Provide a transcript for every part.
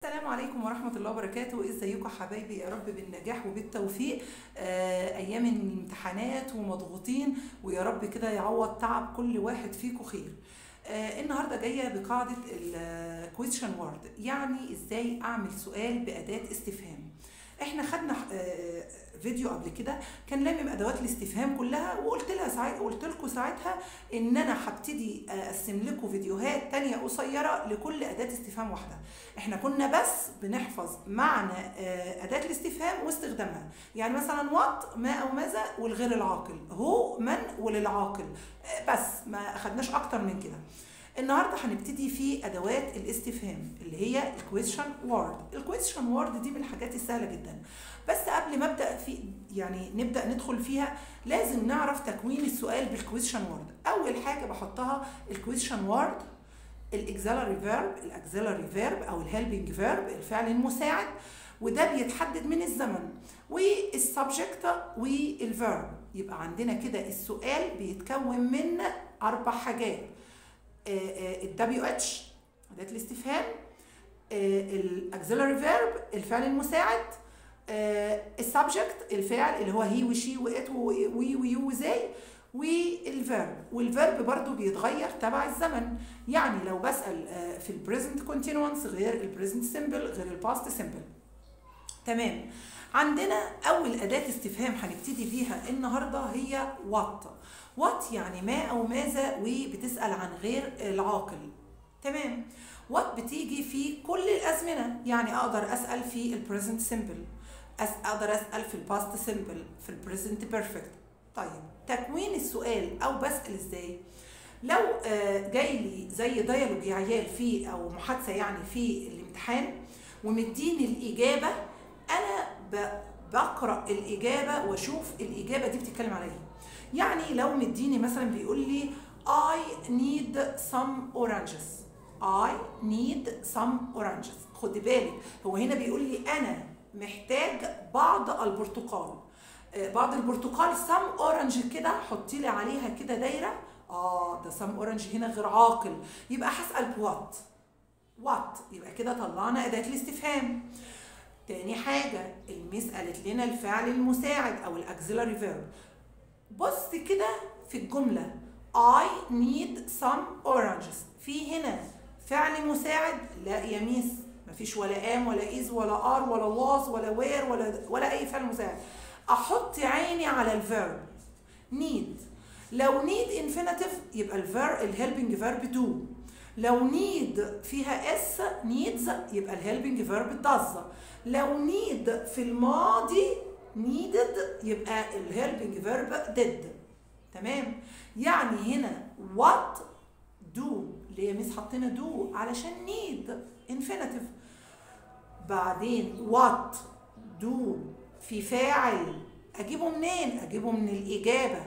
السلام عليكم ورحمة الله وبركاته ازيكم حبايبي يا رب بالنجاح وبالتوفيق آه، ايام الامتحانات ومضغوطين ويا رب كده يعوض تعب كل واحد فيكم خير آه، النهارده جايه بقاعده الكويشن وورد يعني ازاي اعمل سؤال باداه استفهام احنا خدنا آه، فيديو قبل كده كان لامم ادوات الاستفهام كلها وقلت لها ساعت قلت لكم ساعتها ان انا هبتدي اقسم لكم فيديوهات تانية قصيره لكل اداه استفهام واحده احنا كنا بس بنحفظ معنى آه، اداه الاستفهام واستخدامها يعني مثلا وات ما او ماذا والغير العاقل هو من وللعاقل آه، بس ما اخدناش اكتر من كده النهارده هنبتدي في ادوات الاستفهام اللي هي الكويشن وورد الكويشن وورد دي من الحاجات السهله جدا بس قبل ما ابدا في يعني نبدا ندخل فيها لازم نعرف تكوين السؤال بالكويشن وورد اول حاجه بحطها الكويشن وورد الاكزيلاري فيرب الاكزيلاري فيرب او الهيلبنج فيرب الفعل المساعد وده بيتحدد من الزمن والسبجكت والفيرب يبقى عندنا كده السؤال بيتكون من اربع حاجات الدبليو اتش اداه الاستفهام الاكسلري فيرب الفعل المساعد السبجكت الفعل اللي هو هي وشي وات وي ويو وزي والفيرب والفيرب برضو بيتغير تبع الزمن يعني لو بسال آه، في البريزنت كونتينوانس غير البريزنت سيمبل غير الباست سيمبل تمام عندنا اول اداه استفهام هنبتدي بيها النهارده هي وات وات يعني ما او ماذا وبتسال عن غير العاقل تمام وات بتيجي في كل الازمنه يعني اقدر اسال في البريزنت سيمبل اقدر اسال في الباست سيمبل في البريزنت بيرفكت طيب تكوين السؤال او بسال ازاي لو آه، جاي لي زي ديالوج يا عيال في او محادثه يعني في الامتحان ومديني الاجابه انا ب- بقرا الاجابه واشوف الاجابه دي بتتكلم على ايه يعني لو مديني مثلا بيقول لي I need some oranges I need some oranges خد بالك هو هنا بيقول لي انا محتاج بعض البرتقال آه، بعض البرتقال some orange كده حطي لي عليها كده دايره اه ده some orange هنا غير عاقل يبقى هسال what what يبقى كده طلعنا اداه الاستفهام تاني حاجة الميس قالت لنا الفعل المساعد أو الأكسلري فيرب بص كده في الجملة I need some oranges في هنا فعل مساعد لا يا ميس مفيش ولا ام ولا از ولا ار ولا واز ولا وير ولا ولا اي فعل مساعد احط عيني على الفيرب need لو need infinitive يبقى الفير الهيلبنج فيرب do لو need فيها اس needs يبقى الهيلبنج فيرب does لو need في الماضي needed يبقى الهيلبنج فيرب did تمام يعني هنا what do ليه يا ميس حطينا do علشان need infinitive بعدين what do في فاعل اجيبه منين اجيبه من الاجابه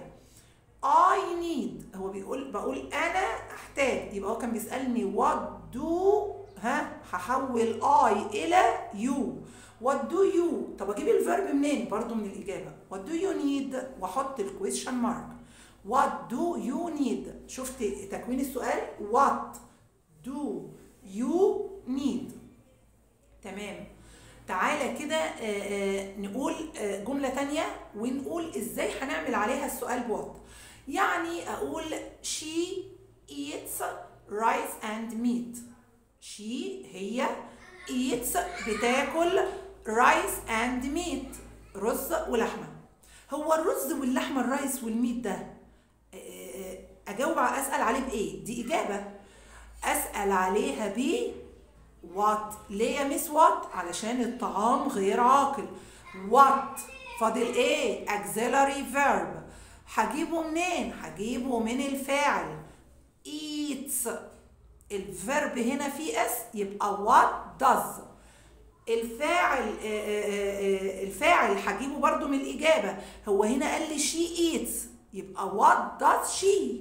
I need هو بيقول بقول انا احتاج يبقى هو كان بيسالني what do ها هحول I الى you what do you طب اجيب الفيرب منين برضو من الاجابه what do you need واحط الكويشن مارك what do you need شفت تكوين السؤال what do you need تمام تعالى كده آه، آه، نقول آه، جملة تانية ونقول ازاي هنعمل عليها السؤال بوات يعني اقول she eats rice and meat she هي eats بتاكل rice and meat رز ولحمة هو الرز واللحمة الرايس والميت ده آه، آه، اجاوب على- اسال عليه بايه دي اجابه اسال عليها ب وات ليه يا مس وات علشان الطعام غير عاقل وات فاضل ايه auxiliary verb هجيبه منين هجيبه من الفاعل eats الفيرب هنا فيه اس يبقى what does الفاعل آه، آه، آه، الفاعل هجيبه برضو من الإجابة هو هنا قال لي she eats يبقى what does she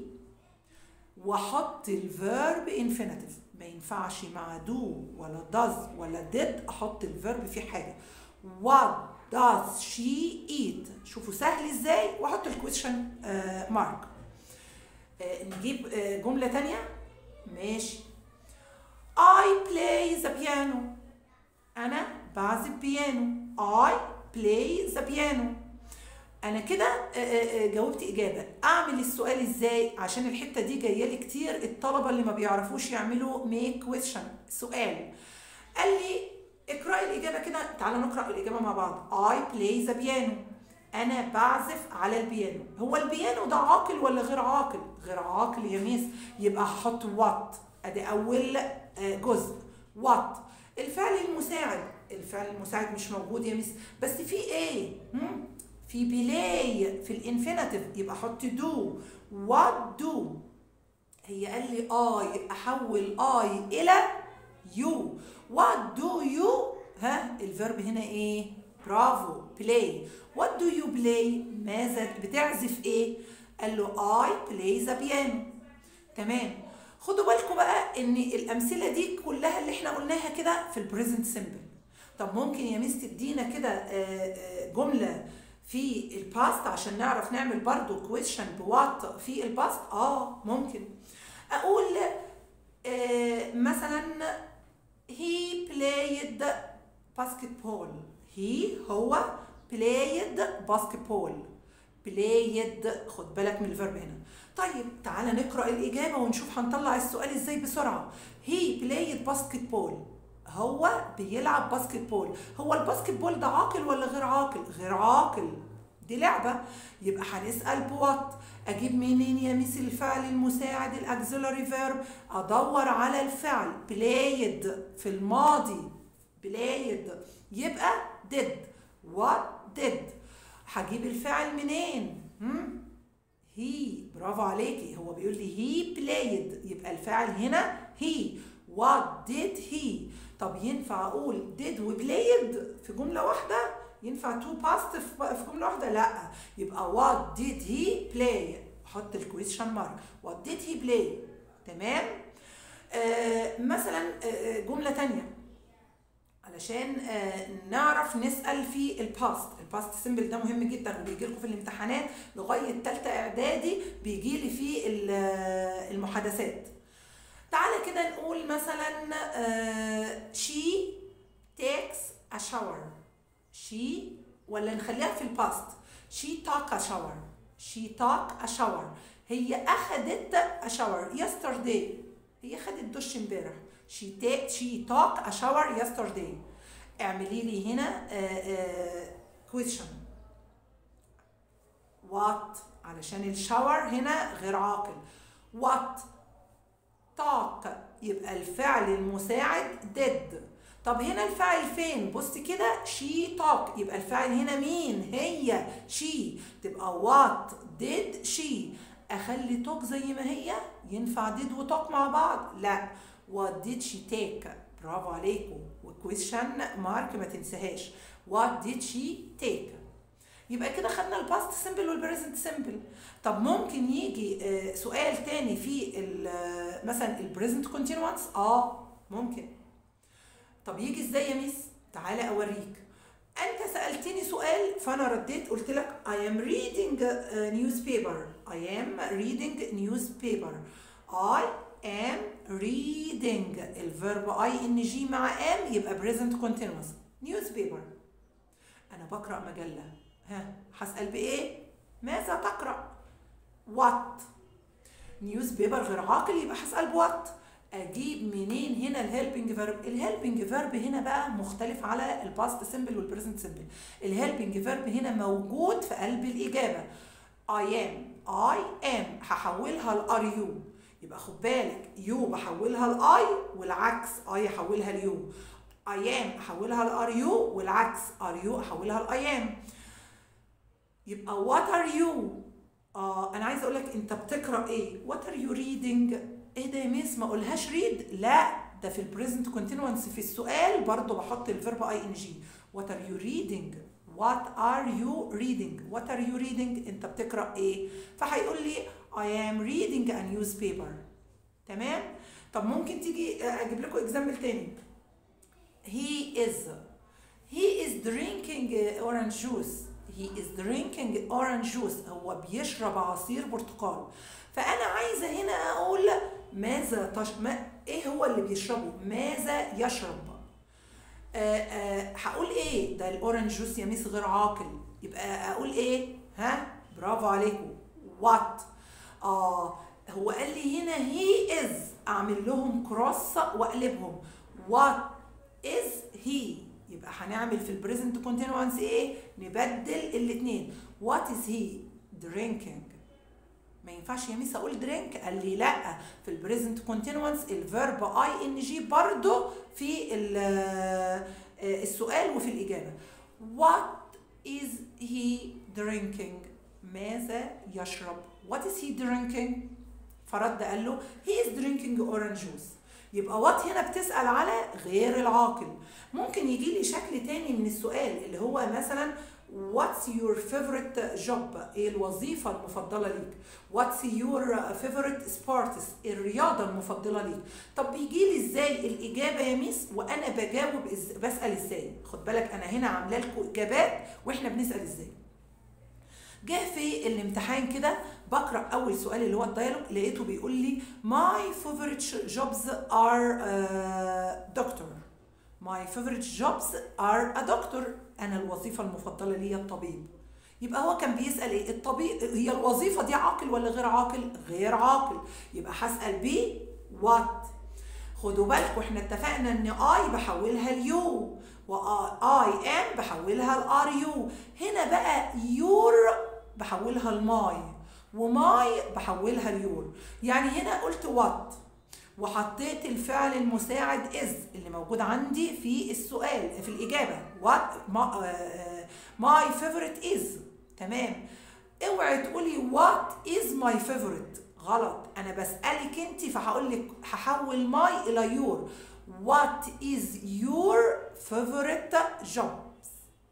واحط الفيرب انفينيتيف ما ينفعش مع do ولا does ولا did احط الفيرب في حاجة what does she eat شوفوا سهل ازاي واحط الكويشن مارك نجيب آه، جملة تانية ماشي I play the piano بعزف بيانو I play the piano انا كده آه، آه، آه، جاوبت اجابه اعمل السؤال ازاي عشان الحته دي جايه لي كتير الطلبه اللي ما بيعرفوش يعملوا ميك كويشن سؤال قال لي اقراي الاجابه كده تعالى نقرا الاجابه مع بعض I play the piano انا بعزف على البيانو هو البيانو ده عاقل ولا غير عاقل غير عاقل يا ميس يبقى هحط وات ادي اول آه، جزء وات الفعل المساعد الفعل المساعد مش موجود يا ميس بس في ايه هم؟ في بلاي في الانفينيتيف يبقى احط دو وات دو هي قال لي اي احول اي الى يو وات دو يو ها الفيرب هنا ايه برافو بلاي وات دو يو بلاي ماذا بتعزف ايه قال له اي بلاي ذا بيانو تمام خدوا بالكم بقى ان الامثله دي كلها اللي احنا قلناها كده في البريزنت سيمبل طب ممكن يا ميس تدينا كده آه، آه، جمله في الباست عشان نعرف نعمل برضو كويشن بوات في الباست اه ممكن اقول آه، مثلا he played basketball he هو played basketball played خد بالك من الفيرب هنا طيب تعالى نقرا الاجابه ونشوف هنطلع السؤال ازاي بسرعه he played basketball هو بيلعب باسكتبول هو الباسكتبول ده عاقل ولا غير عاقل غير عاقل دي لعبة يبقى هنسأل بوات أجيب منين يا ميس الفعل المساعد الأكسلري فيرب أدور على الفعل بلايد في الماضي بلايد يبقى did what did هجيب الفعل منين هم؟ هي برافو عليكي هو بيقول لي هي played يبقى الفاعل هنا هي what did he طب ينفع اقول did و played في جمله واحده ينفع to past في في جمله واحده لا يبقى what did he play حط الكويشن مارك what did he play تمام آه مثلا آه، آه، جمله تانية علشان آه، نعرف نسال في الباست الباست سيمبل ده مهم جدا وبيجي لكم في الامتحانات لغايه ثالثه اعدادي بيجي لي في ال- آه، المحادثات تعالى كده نقول مثلا آه، she takes a shower she ولا نخليها في الباست she took a shower she took a shower هي اخذت a shower yesterday هي خدت دش امبارح she take she took a shower yesterday اعملي لي هنا آه، آه، question what علشان الشاور هنا غير عاقل what talk يبقى الفعل المساعد did طب هنا الفاعل فين بص كده she talk يبقى الفاعل هنا مين هي she تبقى what did she اخلي talk زي ما هي ينفع did و talk مع بعض لا what did she take برافو عليكم والكويشن مارك ما تنساهاش what did she take يبقى كده خدنا الباست سيمبل والبريزنت سيمبل طب ممكن يجي آه، سؤال تاني في ال- آه، مثلا البريزنت كونتينوانس اه ممكن طب يجي ازاي يا ميس تعالى اوريك انت سالتني سؤال فانا رديت قلت لك I am reading a newspaper I am reading newspaper I am reading الفيرب I ان جي مع am يبقى present continuous newspaper انا بقرا مجله ها هسال بايه ماذا تقرا what نيوز بيبر غير عاقل يبقى هسال بوات اجيب منين هنا الهيلبنج فيرب الهيلبنج فيرب هنا بقى مختلف على الباست سيمبل والبريزنت سيمبل الهيلبنج فيرب هنا موجود في قلب الاجابه I am I am هحولها لار يو يبقى خد بالك يو بحولها لاي والعكس اي احولها ليو I am احولها لار يو والعكس ار يو احولها لاي ام يبقى what are you آه انا عايزه اقول لك انت بتقرا ايه what are you reading ايه ده يا ميس ما اقولهاش read لا ده في البريزنت كونتينوانس في السؤال برضو بحط الفيرب اي ان جي what are you reading what are you reading what are you reading انت بتقرا ايه فهيقول لي I am reading a newspaper تمام طب ممكن تيجي آه، اجيب لكم اكزامبل تاني he is he is drinking uh, orange juice he is drinking orange juice هو بيشرب عصير برتقال فانا عايزه هنا اقول ماذا تش... ما... ايه هو اللي بيشربه ماذا يشرب آه، آه، هقول ايه ده الاورنج جوس يا ميس غير عاقل يبقى اقول ايه ها برافو عليكم وات اه هو قال لي هنا هي از اعمل لهم كروس واقلبهم وات از هي يبقى هنعمل في البريزنت كونتينوانس ايه نبدل الاثنين وات از هي درينكينج ما ينفعش يا ميس اقول درينك قال لي لا في البريزنت كونتينوانس الفيرب اي ان جي برضه في ال- آه، السؤال وفي الاجابه what is he drinking ماذا يشرب what is he drinking فرد قال له he is drinking orange juice يبقى وات هنا بتسأل على غير العاقل ممكن يجي لي شكل تاني من السؤال اللي هو مثلا what's your favorite job ايه الوظيفة المفضلة ليك what's your favorite sports الرياضة المفضلة ليك طب بيجي لي ازاي الإجابة يا ميس وأنا بجاوب إز... بسأل ازاي خد بالك أنا هنا عاملة لكم إجابات وإحنا بنسأل ازاي جه في الامتحان كده بقرا اول سؤال اللي هو الدايلوج لقيته بيقول لي my favorite jobs are uh, doctor my favorite jobs are a doctor انا الوظيفه المفضله ليا الطبيب يبقى هو كان بيسال ايه الطبيب هي الوظيفه دي عاقل ولا غير عاقل غير عاقل يبقى هسال بيه وات خدوا بالكم احنا اتفقنا ان اي بحولها ليو واي ام بحولها لار يو هنا بقى يور بحولها لماي وماي بحولها ليور يعني هنا قلت وات وحطيت الفعل المساعد از اللي موجود عندي في السؤال في الاجابه وات ماي فيفورت از تمام اوعي تقولي وات از ماي فيفورت غلط انا بسالك انت فهقول لك هحول ماي الى يور what is your favorite jobs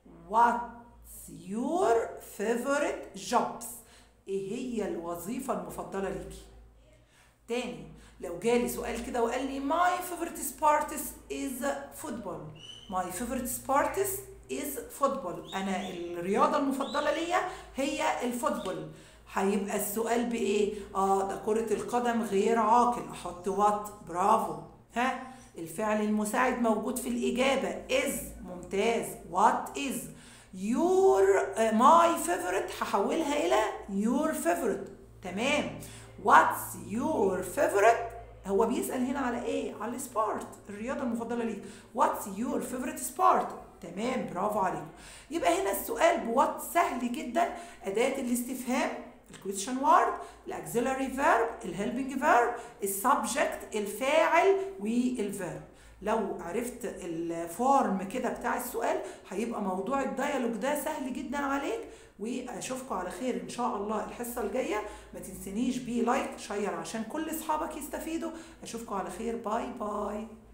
what's your favorite jobs ايه هي الوظيفه المفضله ليكي تاني لو جالي سؤال كده وقال لي my favorite sport is football my favorite sport is football انا الرياضه المفضله ليا هي الفوتبول هيبقى السؤال بايه اه ده كره القدم غير عاقل احط وات برافو ها الفعل المساعد موجود في الاجابه is ممتاز what is your uh, my favorite هحولها الى your favorite تمام what's your favorite هو بيسأل هنا على ايه على السبورت الرياضة المفضلة ليك what's your favorite sport تمام برافو عليكم يبقى هنا السؤال بوات سهل جدا أداة الاستفهام الكويشن وورد الاكسلري فيرب الهيلبنج فيرب السبجكت الفاعل والفيرب لو عرفت الفورم كده بتاع السؤال هيبقى موضوع الديالوج ده سهل جدا عليك واشوفكم على خير ان شاء الله الحصه الجايه ما تنسنيش بيه لايك شير عشان كل اصحابك يستفيدوا اشوفكم على خير باي باي